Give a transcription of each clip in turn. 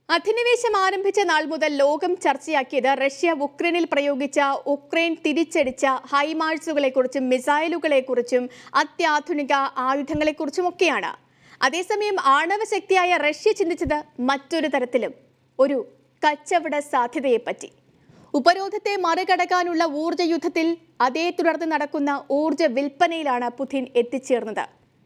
അധിനിവേശം ആരംഭിച്ച നാൾ മുതൽ ലോകം ചർച്ചയാക്കിയത് റഷ്യ ഉക്രൈനിൽ പ്രയോഗിച്ച ഉക്രൈൻ തിരിച്ചടിച്ച ഹൈമാഴ്സുകളെക്കുറിച്ചും മിസൈലുകളെക്കുറിച്ചും അത്യാധുനിക ആയുധങ്ങളെക്കുറിച്ചുമൊക്കെയാണ് അതേസമയം ആണവശക്തിയായ റഷ്യ ചിന്തിച്ചത് മറ്റൊരു തരത്തിലും ഒരു കച്ചവട സാധ്യതയെപ്പറ്റി ഉപരോധത്തെ മറികടക്കാനുള്ള ഊർജ്ജ യുദ്ധത്തിൽ അതേ തുടർന്ന് നടക്കുന്ന ഊർജ്ജ വിൽപ്പനയിലാണ് പുതിൻ എത്തിച്ചേർന്നത്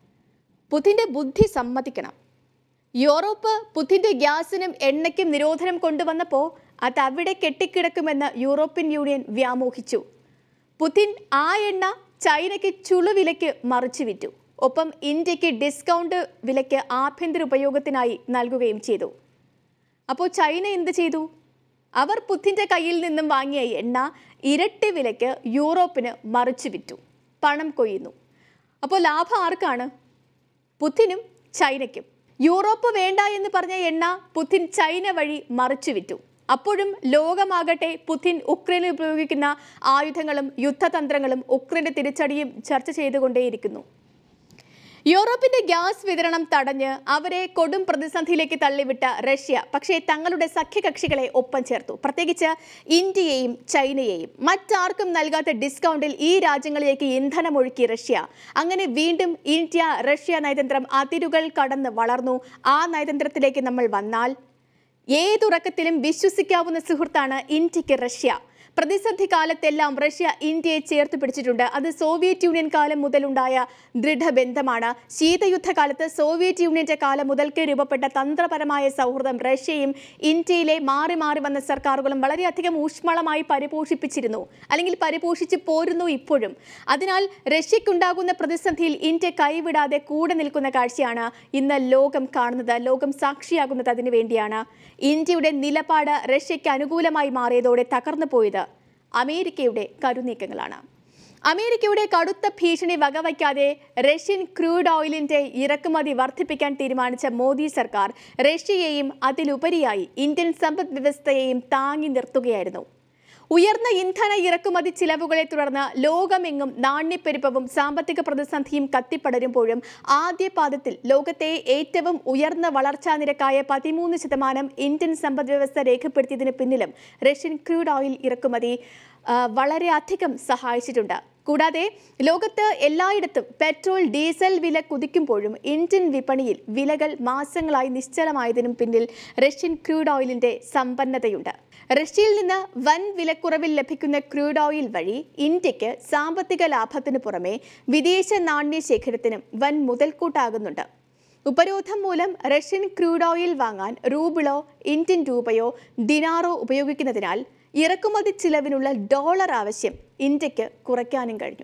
പുതിന്റെ ബുദ്ധി സമ്മതിക്കണം യൂറോപ്പ് പുതിന്റെ ഗ്യാസിനും എണ്ണയ്ക്കും നിരോധനം കൊണ്ടുവന്നപ്പോൾ അത് അവിടെ കെട്ടിക്കിടക്കുമെന്ന് യൂറോപ്യൻ യൂണിയൻ വ്യാമോഹിച്ചു പുതിൻ ആ എണ്ണ ചൈനയ്ക്ക് ചുളുവിലയ്ക്ക് മറിച്ചു വിറ്റു ഒപ്പം ഇന്ത്യക്ക് ഡിസ്കൗണ്ട് വിലയ്ക്ക് ആഭ്യന്തര ഉപയോഗത്തിനായി നൽകുകയും ചെയ്തു അപ്പോൾ ചൈന എന്ത് ചെയ്തു അവർ പുത്തിൻ്റെ കയ്യിൽ നിന്നും വാങ്ങിയ എണ്ണ ഇരട്ടി വിലയ്ക്ക് യൂറോപ്പിന് മറിച്ചു വിറ്റു പണം കൊയ്യുന്നു അപ്പോൾ ലാഭം ആർക്കാണ് പുത്തിനും ചൈനയ്ക്കും യൂറോപ്പ് വേണ്ട എന്ന് പറഞ്ഞ എണ്ണ പുത്തിൻ ചൈന വഴി മറിച്ചു വിറ്റു അപ്പോഴും ലോകമാകട്ടെ പുത്തിൻ ഉക്രൈനിൽ ഉപയോഗിക്കുന്ന ആയുധങ്ങളും യുദ്ധതന്ത്രങ്ങളും ഉക്രൈന്റെ തിരിച്ചടിയും ചർച്ച ചെയ്തുകൊണ്ടേയിരിക്കുന്നു യൂറോപ്പിന്റെ ഗ്യാസ് വിതരണം തടഞ്ഞ് അവരെ കൊടും പ്രതിസന്ധിയിലേക്ക് തള്ളിവിട്ട റഷ്യ പക്ഷേ തങ്ങളുടെ സഖ്യകക്ഷികളെ ഒപ്പം ചേർത്തു പ്രത്യേകിച്ച് ഇന്ത്യയെയും ചൈനയെയും മറ്റാർക്കും നൽകാത്ത ഡിസ്കൗണ്ടിൽ ഈ രാജ്യങ്ങളിലേക്ക് ഇന്ധനമൊഴുക്കി റഷ്യ അങ്ങനെ വീണ്ടും ഇന്ത്യ റഷ്യ നയതന്ത്രം അതിരുകൾ കടന്ന് വളർന്നു ആ നയതന്ത്രത്തിലേക്ക് നമ്മൾ വന്നാൽ ഏതുറക്കത്തിലും വിശ്വസിക്കാവുന്ന സുഹൃത്താണ് ഇന്ത്യക്ക് റഷ്യ പ്രതിസന്ധി കാലത്തെല്ലാം റഷ്യ ഇന്ത്യയെ ചേർത്ത് പിടിച്ചിട്ടുണ്ട് അത് സോവിയറ്റ് യൂണിയൻ കാലം മുതലുണ്ടായ ദൃഢബന്ധമാണ് ശീതയുദ്ധകാലത്ത് സോവിയറ്റ് യൂണിയന്റെ കാലം മുതൽക്ക് രൂപപ്പെട്ട തന്ത്രപരമായ സൗഹൃദം റഷ്യയും ഇന്ത്യയിലെ മാറി മാറി വന്ന സർക്കാരുകളും വളരെയധികം ഊഷ്മളമായി പരിപോഷിപ്പിച്ചിരുന്നു അല്ലെങ്കിൽ പരിപോഷിച്ച് പോരുന്നു ഇപ്പോഴും അതിനാൽ റഷ്യക്കുണ്ടാകുന്ന പ്രതിസന്ധിയിൽ ഇന്ത്യ കൈവിടാതെ കൂടെ നിൽക്കുന്ന കാഴ്ചയാണ് ഇന്ന് ലോകം കാണുന്നത് ലോകം സാക്ഷിയാകുന്നത് അതിനു വേണ്ടിയാണ് ഇന്ത്യയുടെ നിലപാട് റഷ്യയ്ക്ക് അനുകൂലമായി മാറിയതോടെ തകർന്നു പോയത് അമേരിക്കയുടെ കരുനീക്കങ്ങളാണ് അമേരിക്കയുടെ കടുത്ത ഭീഷണി വകവയ്ക്കാതെ റഷ്യൻ ക്രൂഡ് ഓയിലിന്റെ ഇറക്കുമതി വർദ്ധിപ്പിക്കാൻ തീരുമാനിച്ച മോദി സർക്കാർ റഷ്യയെയും അതിലുപരിയായി ഇന്ത്യൻ സമ്പദ് വ്യവസ്ഥയെയും താങ്ങി നിർത്തുകയായിരുന്നു ഉയർന്ന ഇന്ധന ഇറക്കുമതി ചിലവുകളെ തുടർന്ന് ലോകമെങ്ങും നാണ്യപ്പെരുപ്പവും സാമ്പത്തിക പ്രതിസന്ധിയും കത്തിപ്പടരുമ്പോഴും ആദ്യ പാദത്തിൽ ലോകത്തെ ഏറ്റവും ഉയർന്ന വളർച്ചാ നിരക്കായ പതിമൂന്ന് ശതമാനം ഇന്ത്യൻ സമ്പദ് വ്യവസ്ഥ രേഖപ്പെടുത്തിയതിന് പിന്നിലും റഷ്യൻ ക്രൂഡ് ഓയിൽ ഇറക്കുമതി ആ, വളരെയധികം സഹായിച്ചിട്ടുണ്ട് കൂടാതെ ലോകത്ത് എല്ലായിടത്തും പെട്രോൾ ഡീസൽ വില കുതിക്കുമ്പോഴും ഇന്ത്യൻ വിപണിയിൽ വിലകൾ മാസങ്ങളായി നിശ്ചലമായതിനും പിന്നിൽ റഷ്യൻ ക്രൂഡ് ഓയിലിന്റെ സമ്പന്നതയുണ്ട് റഷ്യയിൽ നിന്ന് വൻ വിലക്കുറവിൽ ലഭിക്കുന്ന ക്രൂഡ് ഓയിൽ വഴി ഇന്ത്യക്ക് സാമ്പത്തിക ലാഭത്തിനു പുറമെ വിദേശ നാണ്യ ശേഖരത്തിനും വൻ മുതൽക്കൂട്ടാകുന്നുണ്ട് ഉപരോധം മൂലം റഷ്യൻ ക്രൂഡ് ഓയിൽ വാങ്ങാൻ റൂബിളോ ഇന്ത്യൻ രൂപയോ ദിനാറോ ഉപയോഗിക്കുന്നതിനാൽ ഇറക്കുമതി ചിലവിനുള്ള ഡോളർ ആവശ്യം ഇന്ത്യക്ക് കുറയ്ക്കാനും കഴിഞ്ഞു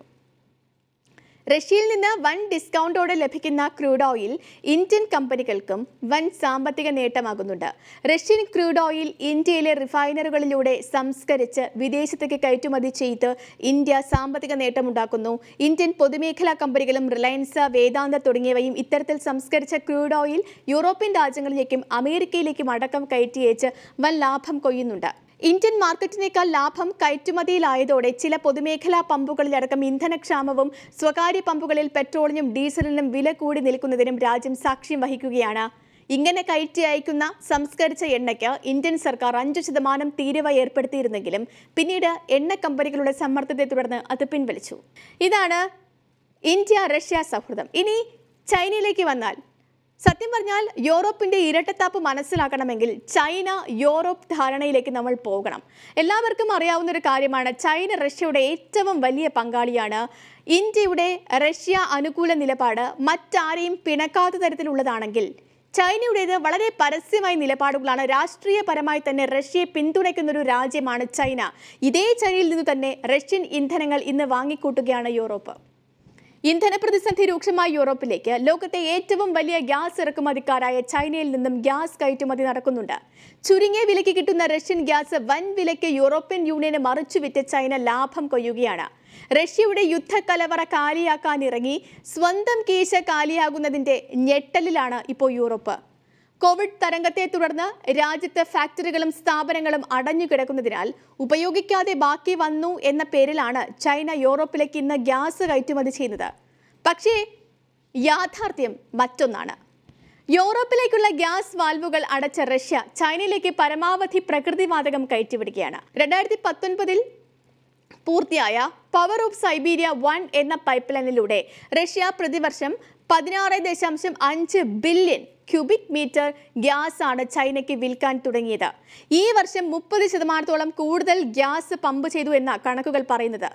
റഷ്യയിൽ നിന്ന് വൻ ഡിസ്കൗണ്ടോടെ ലഭിക്കുന്ന ക്രൂഡ് ഓയിൽ ഇന്ത്യൻ കമ്പനികൾക്കും വൻ സാമ്പത്തിക നേട്ടമാകുന്നുണ്ട് റഷ്യൻ ക്രൂഡ് ഓയിൽ ഇന്ത്യയിലെ റിഫൈനറുകളിലൂടെ സംസ്കരിച്ച് വിദേശത്തേക്ക് കയറ്റുമതി ചെയ്ത് ഇന്ത്യ സാമ്പത്തിക നേട്ടമുണ്ടാക്കുന്നു ഇന്ത്യൻ പൊതുമേഖലാ കമ്പനികളും റിലയൻസ് വേദാന്ത തുടങ്ങിയവയും ഇത്തരത്തിൽ സംസ്കരിച്ച ക്രൂഡ് ഓയിൽ യൂറോപ്യൻ രാജ്യങ്ങളിലേക്കും അമേരിക്കയിലേക്കും അടക്കം കയറ്റിയേച്ച് വൻ ലാഭം കൊയ്യുന്നുണ്ട് ഇന്ത്യൻ മാർക്കറ്റിനേക്കാൾ ലാഭം കയറ്റുമതിയിലായതോടെ ചില പൊതുമേഖലാ പമ്പുകളിലടക്കം ഇന്ധനക്ഷാമവും സ്വകാര്യ പമ്പുകളിൽ പെട്രോളിനും ഡീസലിനും വില കൂടി നിൽക്കുന്നതിനും രാജ്യം സാക്ഷ്യം വഹിക്കുകയാണ് ഇങ്ങനെ കയറ്റി അയക്കുന്ന സംസ്കരിച്ച എണ്ണയ്ക്ക് ഇന്ത്യൻ സർക്കാർ അഞ്ചു ശതമാനം തീരുവ ഏർപ്പെടുത്തിയിരുന്നെങ്കിലും പിന്നീട് എണ്ണ കമ്പനികളുടെ സമ്മർദ്ദത്തെ തുടർന്ന് അത് പിൻവലിച്ചു ഇതാണ് ഇന്ത്യ റഷ്യ സൗഹൃദം ഇനി ചൈനയിലേക്ക് വന്നാൽ സത്യം പറഞ്ഞാൽ യൂറോപ്പിന്റെ ഇരട്ടത്താപ്പ് മനസ്സിലാക്കണമെങ്കിൽ ചൈന യൂറോപ്പ് ധാരണയിലേക്ക് നമ്മൾ പോകണം എല്ലാവർക്കും അറിയാവുന്ന ഒരു കാര്യമാണ് ചൈന റഷ്യയുടെ ഏറ്റവും വലിയ പങ്കാളിയാണ് ഇന്ത്യയുടെ റഷ്യ അനുകൂല നിലപാട് മറ്റാരെയും പിണക്കാത്ത തരത്തിലുള്ളതാണെങ്കിൽ ചൈനയുടേത് വളരെ പരസ്യമായ നിലപാടുകളാണ് രാഷ്ട്രീയപരമായി തന്നെ റഷ്യയെ പിന്തുണയ്ക്കുന്ന ഒരു രാജ്യമാണ് ചൈന ഇതേ ചൈനയിൽ നിന്ന് തന്നെ റഷ്യൻ ഇന്ധനങ്ങൾ ഇന്ന് വാങ്ങിക്കൂട്ടുകയാണ് യൂറോപ്പ് ഇന്ധന പ്രതിസന്ധി രൂക്ഷമായ യൂറോപ്പിലേക്ക് ലോകത്തെ ഏറ്റവും വലിയ ഗ്യാസ് ഇറക്കുമതിക്കാരായ ചൈനയിൽ നിന്നും ഗ്യാസ് കയറ്റുമതി നടക്കുന്നുണ്ട് ചുരുങ്ങിയ വിലയ്ക്ക് കിട്ടുന്ന റഷ്യൻ ഗ്യാസ് വൻ വിലയ്ക്ക് യൂറോപ്യൻ യൂണിയന് മറിച്ചുവിറ്റ് ചൈന ലാഭം കൊയ്യുകയാണ് റഷ്യയുടെ യുദ്ധക്കലവറ കാലിയാക്കാനിറങ്ങി സ്വന്തം കീശ കാലിയാകുന്നതിന്റെ ഞെട്ടലിലാണ് ഇപ്പോൾ യൂറോപ്പ് കോവിഡ് തരംഗത്തെ തുടർന്ന് രാജ്യത്ത് ഫാക്ടറികളും സ്ഥാപനങ്ങളും അടഞ്ഞുകിടക്കുന്നതിനാൽ ഉപയോഗിക്കാതെ ബാക്കി വന്നു എന്ന പേരിലാണ് ചൈന യൂറോപ്പിലേക്ക് ഇന്ന് ഗ്യാസ് കയറ്റുമതി ചെയ്യുന്നത് പക്ഷേ യാഥാർത്ഥ്യം മറ്റൊന്നാണ് യൂറോപ്പിലേക്കുള്ള ഗ്യാസ് വാൽവുകൾ അടച്ച റഷ്യ ചൈനയിലേക്ക് പരമാവധി പ്രകൃതിവാതകം കയറ്റിവിടുകയാണ് രണ്ടായിരത്തി പത്തൊൻപതിൽ പൂർത്തിയായ പവർ ഓഫ് സൈബീരിയ വൺ എന്ന പൈപ്പ് ലൈനിലൂടെ റഷ്യ പ്രതിവർഷം പതിനാറ് ദശാംശം അഞ്ച് ബില്യൺ ക്യൂബിക് മീറ്റർ ഗ്യാസ് ആണ് ചൈനയ്ക്ക് വിൽക്കാൻ തുടങ്ങിയത് ഈ വർഷം മുപ്പത് ശതമാനത്തോളം കൂടുതൽ ഗ്യാസ് പമ്പ് ചെയ്തു എന്ന കണക്കുകൾ പറയുന്നത്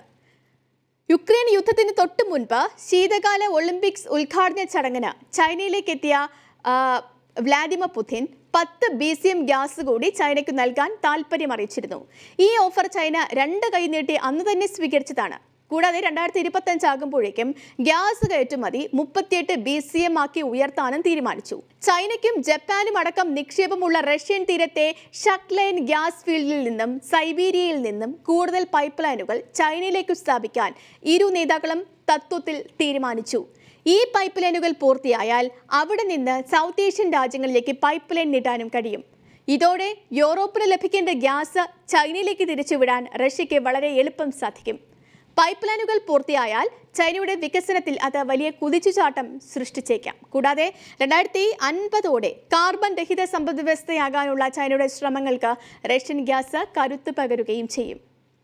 യുക്രൈൻ യുദ്ധത്തിന് തൊട്ടു മുൻപ് ശീതകാല ഒളിമ്പിക്സ് ഉദ്ഘാടന ചടങ്ങിന് ചൈനയിലേക്ക് എത്തിയ ആ, വ്ലാഡിമിർ പുതിൻ പത്ത് ബി സി എം ഗ്യാസ് കൂടി ചൈനയ്ക്ക് നൽകാൻ താൽപ്പര്യം അറിയിച്ചിരുന്നു ഈ ഓഫർ ചൈന രണ്ട് കൈ നീട്ടി അന്ന് തന്നെ സ്വീകരിച്ചതാണ് കൂടാതെ രണ്ടായിരത്തി ഇരുപത്തഞ്ച് ആകുമ്പോഴേക്കും ഗ്യാസ് കയറ്റുമതി മുപ്പത്തിയെട്ട് ബി സി എം ആക്കി ഉയർത്താനും തീരുമാനിച്ചു ചൈനയ്ക്കും ജപ്പാനും അടക്കം നിക്ഷേപമുള്ള റഷ്യൻ തീരത്തെ ഷക്ലൈൻ ഗ്യാസ് ഫീൽഡിൽ നിന്നും സൈബീരിയയിൽ നിന്നും കൂടുതൽ പൈപ്പ് ലൈനുകൾ ചൈനയിലേക്ക് സ്ഥാപിക്കാൻ ഇരു നേതാക്കളും തത്വത്തിൽ തീരുമാനിച്ചു ഈ പൈപ്പ് ലൈനുകൾ പൂർത്തിയായാൽ അവിടെ നിന്ന് സൗത്ത് ഏഷ്യൻ രാജ്യങ്ങളിലേക്ക് പൈപ്പ് ലൈൻ നീട്ടാനും കഴിയും ഇതോടെ യൂറോപ്പിന് ലഭിക്കേണ്ട ഗ്യാസ് ചൈനയിലേക്ക് തിരിച്ചുവിടാൻ റഷ്യയ്ക്ക് വളരെ എളുപ്പം സാധിക്കും പൈപ്പ് ലൈനുകൾ പൂർത്തിയായാൽ ചൈനയുടെ വികസനത്തിൽ അത് വലിയ കുതിച്ചുചാട്ടം സൃഷ്ടിച്ചേക്കാം കൂടാതെ രണ്ടായിരത്തി അൻപതോടെ കാർബൺ രഹിത സമ്പദ് വ്യവസ്ഥയാകാനുള്ള ചൈനയുടെ ശ്രമങ്ങൾക്ക് റഷ്യൻ ഗ്യാസ് കരുത്ത് പകരുകയും ചെയ്യും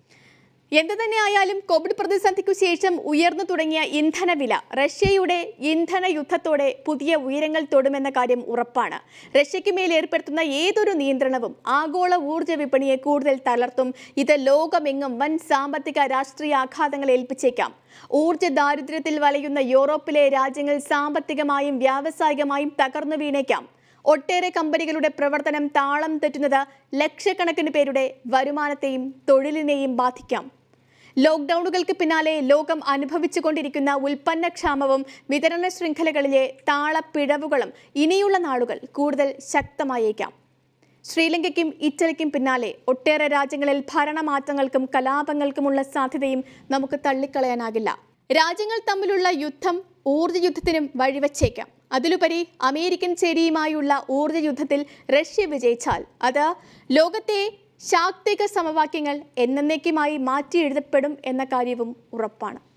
എന്തു തന്നെയായാലും കോവിഡ് പ്രതിസന്ധിക്കു ശേഷം ഉയർന്നു തുടങ്ങിയ ഇന്ധനവില റഷ്യയുടെ ഇന്ധന യുദ്ധത്തോടെ പുതിയ ഉയരങ്ങൾ തൊടുമെന്ന കാര്യം ഉറപ്പാണ് റഷ്യയ്ക്ക് മേൽ ഏർപ്പെടുത്തുന്ന ഏതൊരു നിയന്ത്രണവും ആഗോള ഊർജ്ജ വിപണിയെ കൂടുതൽ തളർത്തും ഇത് ലോകമെങ്ങും വൻ സാമ്പത്തിക രാഷ്ട്രീയ ആഘാതങ്ങൾ ഏൽപ്പിച്ചേക്കാം ഊർജ്ജ ദാരിദ്ര്യത്തിൽ വലയുന്ന യൂറോപ്പിലെ രാജ്യങ്ങൾ സാമ്പത്തികമായും വ്യാവസായികമായും തകർന്നു വീണേക്കാം ഒട്ടേറെ കമ്പനികളുടെ പ്രവർത്തനം താളം തെറ്റുന്നത് ലക്ഷക്കണക്കിന് പേരുടെ വരുമാനത്തെയും തൊഴിലിനെയും ബാധിക്കാം ലോക്ക്ഡൌണുകൾക്ക് പിന്നാലെ ലോകം അനുഭവിച്ചുകൊണ്ടിരിക്കുന്ന ഉൽപ്പന്നക്ഷാമവും വിതരണ ശൃംഖലകളിലെ താളപ്പിഴവുകളും ഇനിയുള്ള നാളുകൾ കൂടുതൽ ശക്തമായേക്കാം ശ്രീലങ്കയ്ക്കും ഇറ്റലിക്കും പിന്നാലെ ഒട്ടേറെ രാജ്യങ്ങളിൽ ഭരണമാറ്റങ്ങൾക്കും കലാപങ്ങൾക്കുമുള്ള സാധ്യതയും നമുക്ക് തള്ളിക്കളയാനാകില്ല രാജ്യങ്ങൾ തമ്മിലുള്ള യുദ്ധം ഊർജ്ജ യുദ്ധത്തിനും വഴിവച്ചേക്കാം അതിലുപരി അമേരിക്കൻ ചേരിയുമായുള്ള ഊർജ്ജ യുദ്ധത്തിൽ റഷ്യ വിജയിച്ചാൽ അത് ലോകത്തെ ശാക്തിക സമവാക്യങ്ങൾ എന്നേക്കുമായി മാറ്റി എഴുതപ്പെടും എന്ന കാര്യവും ഉറപ്പാണ്